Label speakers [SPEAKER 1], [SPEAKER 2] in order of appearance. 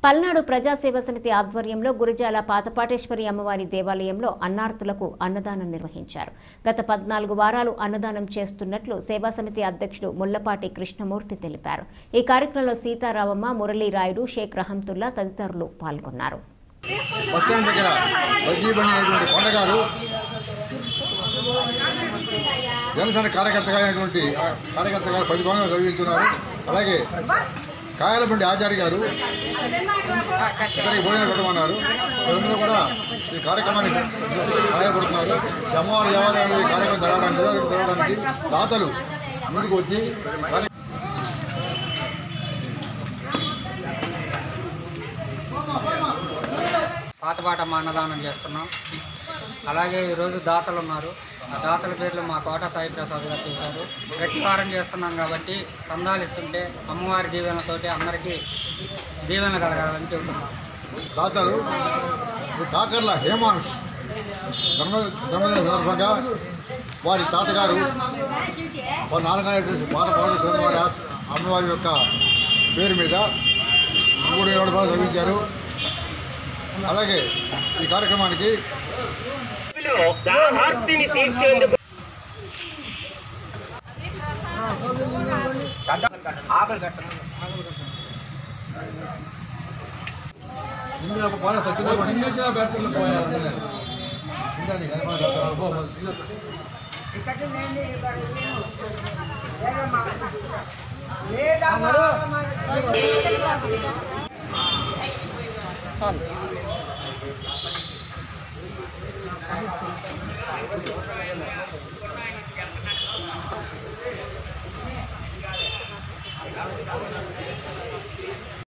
[SPEAKER 1] పల్నాడు ప్రజాసేవ సమితి ఆధ్వర్యంలో గురజాల పాతపాటేశ్వరి అమ్మవారి దేవాలయంలో అన్నార్తులకు అన్నదానం నిర్వహించారు గత పద్నాలుగు వారాలు అన్నదానం చేస్తున్నట్లు సేవా సమితి అధ్యక్షుడు ముల్లపాటి కృష్ణమూర్తి తెలిపారు ఈ కార్యక్రమంలో సీతారామమ్మ మురళీరాయుడు షేక్ రహంతుల్లా తదితరులు పాల్గొన్నారు
[SPEAKER 2] బస్టాండ్ దగ్గర వజీబని అయినటువంటి కొండగారు జనసేన కార్యకర్తగా అయినటువంటి ఆ కార్యకర్తగా పది భాగంగా చదివించున్నారు అలాగే కాయలబండి ఆచార్య గారు ఇద్దరికి భోజనం పెట్టమన్నారు వీరందరూ కూడా ఈ కార్యక్రమానికి సహాయపడుతున్నారు ఈ అమ్మవారి దేవాలయంలో ఈ కార్యక్రమం జరగడానికి జరగడానికి దాతలు ముందుకు వచ్చి కార్య-
[SPEAKER 3] పాటపాటమ్మ అన్నదానం చేస్తున్నాం అలాగే ఈరోజు దాతలు ఉన్నారు ఆ దాతల పేర్లు మా కోట సాయి ప్రసాద్ గారు చూశారు ప్రతి వారం చేస్తున్నాం కాబట్టి సందాలు ఇస్తుంటే అమ్మవారి దీవెనతోటి అందరికీ దీవెన కలగాలని చెబుతున్నాం
[SPEAKER 2] దాతలు ఇప్పుడు కాకర్ల హేమాంష్ జన్మ జన్మదిన సందర్భంగా వారి తాతగారు వారి నాన్నగారి పాత పాట వారి అమ్మవారి యొక్క పేరు మీద మూడు ఏడు రూపాయలు చదివించారు అలాగే ఈ కార్యక్రమానికి
[SPEAKER 4] దాహార్తిని తీర్చేందుకు
[SPEAKER 2] ఇందులో ఒక పాల తగ్గింది
[SPEAKER 5] చాలు